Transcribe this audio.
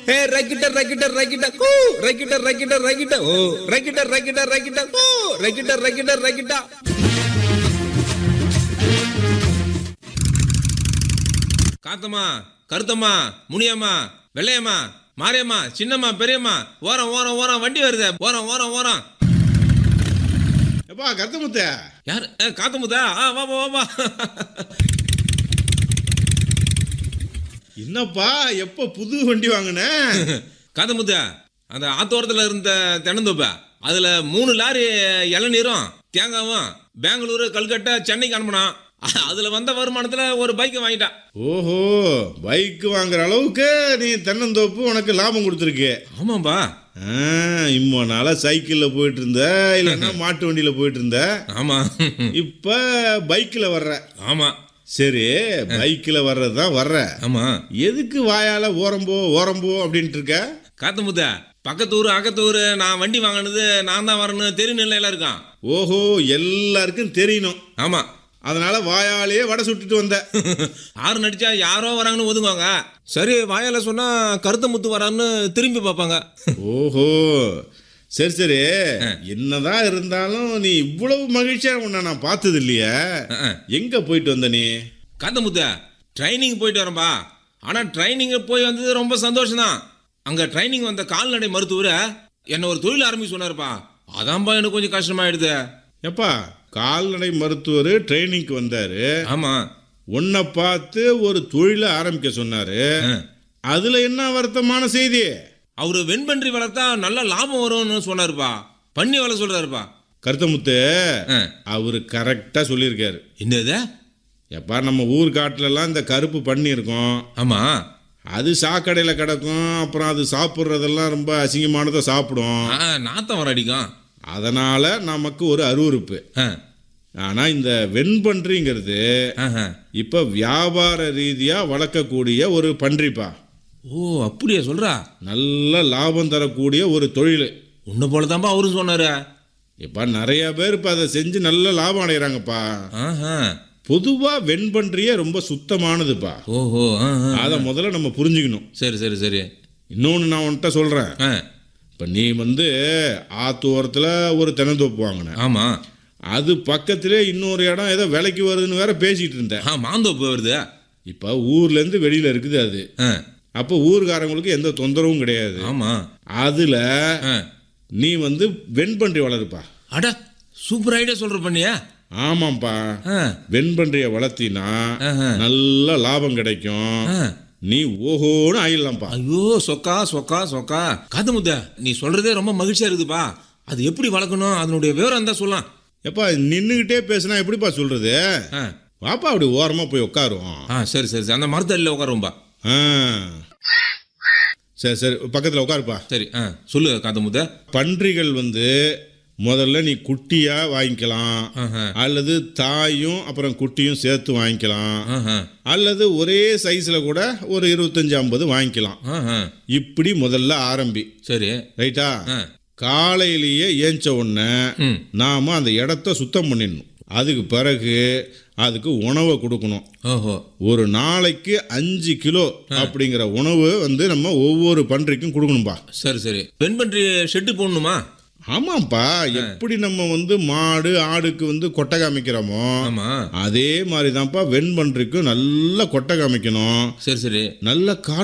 ஏ ரக்கிட்ட ரக்கிட்ட ரக்கிட்ட கூ ரக்கிட்ட ரக்கிட்ட ரக்கிட்ட ஓ ரக்கிட்ட ரக்கிட்ட ரக்கிட்ட கூ ரக்கிட்ட ரக்கிட்ட ரக்கிட்ட காத்தம்மா கருத்தம்மா முனியம்மா வெள்ளையம்மா மாரியம்மா சின்னம்மா பெரியம்மா ஓரம் ஓரம் ஓரம் வண்டி வருது ஓரம் ஓரம் ஓரம் எப்பா கருத்தமுத்த யார் ஏ, காத்தமுதா ஆ வா வா, வா வா என்னப்பா எப்போ புது வண்டி வாங்கின காத்தமுத்த அந்த ஆத்தோரத்தில் இருந்த தென்னந்தோப்ப அதுல மூணு லாரி இளநீரும் தேங்காவும் பெங்களூரு கல்கட்டா சென்னைக்கு அனுப்பினான் அ- அதுல வந்த வருமானத்துல ஒரு பைக்கை வாங்கிட்டான் ஓஹோ பைக் வாங்குற அளவுக்கு நீ தென்னந்தோப்பு உனக்கு லாபம் கொடுத்துருக்கு ஆமாம்பா இம்மோ நாளா சைக்கிளில் போயிட்டு இருந்த இல்லைன்னா மாட்டு வண்டியில் போயிட்டு இருந்த ஆமா இப்போ பைக்கில் வர்ற ஆமா சரி பைக்கில் வர்றது தான் வர்ற ஆமா எதுக்கு வாயால ஓரம்போ ஓரம்போ அப்படின்ட்டு இருக்க காத்தமுத்த பக்கத்து ஊர் அக்கத்து ஊர் நான் வண்டி வாங்கினது நான் தான் வரணும் தெரு நிலையில இருக்கான் ஓஹோ எல்லாருக்கும் தெரியணும் ஆமா அதனால வாயாலேயே வடை சுட்டுட்டு வந்த ஆறு நடிச்சா யாரோ வராங்கன்னு ஒதுங்குவாங்க சரி வாயால சொன்னா கருத்த முத்து வரான்னு திரும்பி பார்ப்பாங்க ஓஹோ சரி சரி என்னதான் இருந்தாலும் நீ இவ்வளவு மகிழ்ச்சியா உன்னை நான் பார்த்தது இல்லையே அஹ். எங்க போயிட்டு வந்த நீ காத்தமுத்த ட்ரைனிங் போயிட்டு வரேன்பா ஆனா ட்ரைனிங் போய் வந்தது ரொம்ப சந்தோஷம் தான் அங்க ட்ரைனிங் வந்த கால்நடை மருத்துவர் என்ன ஒரு தொழில் ஆரம்பிக்க சொன்னாருப்பா அதான்பா எனக்கு கொஞ்சம் கஷ்டமாயிடுது எப்பா கால்நடை மருத்துவர் ட்ரைனிங்க்கு வந்தாரு ஆமா உன்னை பார்த்து ஒரு தொழிலை ஆரம்பிக்க சொன்னாரு அஹ். அதுல என்ன வருத்தமான செய்தி அவரு வெண்பன்றி வளர்த்தா நல்ல லாபம் வரும்னு சொன்னாருப்பா பண்ணி வளர சொல்றாருப்பா கருத்தமுத்து அஹ். அவரு கரெக்டா சொல்லியிருக்காரு என்னது எப்பா நம்ம ஊர் காட்டுலலாம் இந்த கருப்பு பண்ணி இருக்கும் ஆமா அது சாக்கடையில் கிடக்கும் அப்புறம் அது சாப்பிட்றதெல்லாம் ரொம்ப அசிங்கமானதை சாப்பிடும் ஆ, நாத்தம் வர அடிக்கும் அதனால நமக்கு ஒரு அருவருப்பு ஆ, ஆனா இந்த வெண்பன்றிங்கிறது ஆஹா. இப்ப வியாபார ரீதியா வளர்க்கக்கூடிய ஒரு பன்றிப்பா ஓ அப்படியா சொல்றா நல்ல லாபம் தரக்கூடிய ஒரு தொழில் உன்னை போல தான்ப்பா அவரும் சொன்னாரு இப்ப நிறைய பேர் இப்ப அதை செஞ்சு நல்ல லாபம் அடைகிறாங்கப்பா ஆஹா. பொதுவா வெண்பன்றியே ரொம்ப சுத்தமானதுப்பா ஓஹோ ஆ, ஆ. அதை முதல்ல நம்ம புரிஞ்சுக்கணும் சரி சரி சரி இன்னொன்று நான் உன்கிட்ட சொல்றேன் ஆ, இப்போ நீ வந்து ஆத்தோரத்தில் ஒரு தென்னந்தோப்பு வாங்கின ஆமா அது பக்கத்திலே இன்னொரு இடம் ஏதோ விலைக்கு வருதுன்னு வேற பேசிட்டு இருந்தேன் ஆ மாந்தோப்பு வருது இப்போ ஊர்லேருந்து வெளியில் இருக்குது அது ஆ, அப்போ ஊர்காரங்களுக்கு எந்த தொந்தரவும் கிடையாது ஆமா அதில் ஆ. நீ வந்து வெண்பன்றி வளருப்பா அட சூப்பர் ஐடியா சொல்ற பண்ணியா ஆமாம்ப்பா ஆ, வெண்பன்றியை வளர்த்தினா ஆஹா. நல்ல லாபம் கிடைக்கும் ஆ. நீ ஓஹோன்னு ஆயிடலாம்ப்பா ஐயோ சொக்கா சொக்கா சொக்கா காத்து முத்த நீ சொல்றதே ரொம்ப மகிழ்ச்சியா இருக்குதுப்பா அது எப்படி வளர்க்கணும் அதனுடைய விவரம் தான் சொல்லலாம் எப்பா நின்றுக்கிட்டே பேசுனா எப்படிப்பா சொல்றது ஆ, வாப்பா அப்படி ஓரமாக போய் உட்காருவோம் ஆ சரி சரி சரி. அந்த மரத்தடியில் உட்காரும்பா ஆ சரி சரி பக்கத்தில் உட்காருப்பா சரி ஆ சொல்லு காத்து முத்த பன்றிகள் வந்து முதல்ல நீ குட்டியா வாங்கிக்கலாம் ஆஹா. அல்லது தாயும் அப்புறம் குட்டியும் சேர்த்து வாங்கிக்கலாம் ஆஹா. அல்லது ஒரே சைஸில் கூட ஒரு இருபத்தஞ்சி ஐம்பது வாங்கிக்கலாம் ஆஹா. இப்படி முதல்ல ஆரம்பி சரி ரைட்டா ஆ. காலையிலேயே ஏஞ்ச உடனே ம் நாம அந்த இடத்த சுத்தம் பண்ணிடணும் அதுக்கு பிறகு அதுக்கு உணவை கொடுக்கணும் ஓஹோ ஒரு நாளைக்கு அஞ்சு கிலோ அப்படிங்கிற உணவு வந்து நம்ம ஒவ்வொரு பன்றிக்கும் கொடுக்கணும்பா சரி சரி வெண்பன்றி ஷெட்டு போடணுமா ஆமாப்பா எப்படி நம்ம வந்து மாடு ஆடுக்கு வந்து கொட்டை காமிக்கிறோமோ ஆமா அதே மாதிரி தான்ப்பா வெண்பன்றிக்கும் நல்ல கொட்டை காமிக்கணும் சரி சரி நல்ல கா